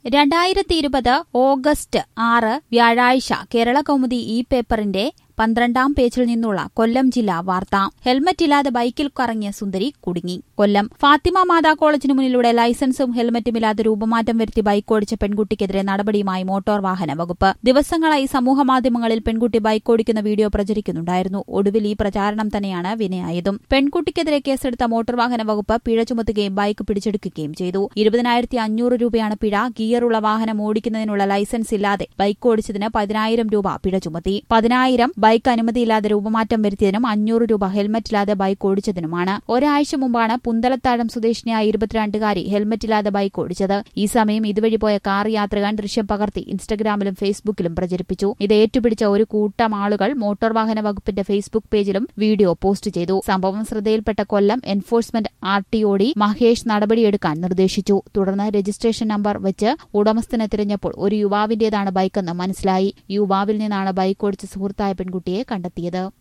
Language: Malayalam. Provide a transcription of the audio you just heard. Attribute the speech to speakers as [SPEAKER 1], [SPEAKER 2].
[SPEAKER 1] രണ്ടായിരത്തി ഇരുപത് ഓഗസ്റ്റ് ആറ് വ്യാഴാഴ്ച കേരള കൗമുദി ഈ പേപ്പറിന്റെ പന്ത്രണ്ടാം പേജിൽ നിന്നുള്ള കൊല്ലം ജില്ലാ വാർത്ത ഹെൽമറ്റ് ഇല്ലാതെ ബൈക്കിൽ കറങ്ങിയ സുന്ദരി കുടുങ്ങി കൊല്ലം ഫാത്തിമ മാതാ കോളേജിന് മുന്നിലൂടെ ലൈസൻസും ഹെൽമറ്റും ഇല്ലാതെ രൂപമാറ്റം വരുത്തി ബൈക്ക് ഓടിച്ച പെൺകുട്ടിക്കെതിരെ നടപടിയുമായി മോട്ടോർ വാഹന വകുപ്പ് ദിവസങ്ങളായി സമൂഹമാധ്യമങ്ങളിൽ പെൺകുട്ടി ബൈക്ക് ഓടിക്കുന്ന വീഡിയോ പ്രചരിക്കുന്നുണ്ടായിരുന്നു ഒടുവിൽ ഈ പ്രചാരണം തന്നെയാണ് വിനയായതും പെൺകുട്ടിക്കെതിരെ കേസെടുത്ത മോട്ടോർ വാഹന വകുപ്പ് പിഴ ചുമത്തുകയും ബൈക്ക് പിടിച്ചെടുക്കുകയും ചെയ്തു ഇരുപതിനായിരത്തി അഞ്ഞൂറ് രൂപയാണ് പിഴ ഗിയറുള്ള വാഹനം ഓടിക്കുന്നതിനുള്ള ലൈസൻസ് ഇല്ലാതെ ബൈക്ക് ഓടിച്ചതിന് പതിനായിരം രൂപ പിഴ ചുമത്തി പതിനായിരം ബൈക്ക് അനുമതിയില്ലാതെ രൂപമാറ്റം വരുത്തിയതിനും അഞ്ഞൂറ് രൂപ ഹെൽമറ്റില്ലാതെ ബൈക്ക് ഓടിച്ചതിനുമാണ് ഒരാഴ്ച മുമ്പാണ് പുന്തലത്താഴം സ്വദേശിനിയായ ഇരുപത്തിരണ്ടുകാരി ഹെൽമറ്റില്ലാതെ ബൈക്ക് ഓടിച്ചത് ഈ സമയം ഇതുവഴി പോയ കാർ യാത്രികൻ ദൃശ്യം പകർത്തി ഇൻസ്റ്റഗ്രാമിലും ഫേസ്ബുക്കിലും പ്രചരിപ്പിച്ചു ഇത് ഏറ്റുപിടിച്ച ഒരു കൂട്ടം ആളുകൾ മോട്ടോർ വാഹന വകുപ്പിന്റെ ഫേസ്ബുക്ക് പേജിലും വീഡിയോ പോസ്റ്റ് ചെയ്തു സംഭവം ശ്രദ്ധയിൽപ്പെട്ട Kollam enforcement R T O D Mahesh നടപടിയെടുക്കാൻ നിർദ്ദേശിച്ചു തുടർന്ന് രജിസ്ട്രേഷൻ നമ്പർ വെച്ച് ഉടമസ്ഥനെ തിരഞ്ഞപ്പോൾ ഒരു യുവാവിന്റേതാണ് ബൈക്കെന്ന് മനസ്സിലായി യുവാവിൽ നിന്നാണ് ബൈക്ക് ഓടിച്ച സുഹൃത്തായ പെൺകുട്ടിയെ കണ്ടെത്തിയത്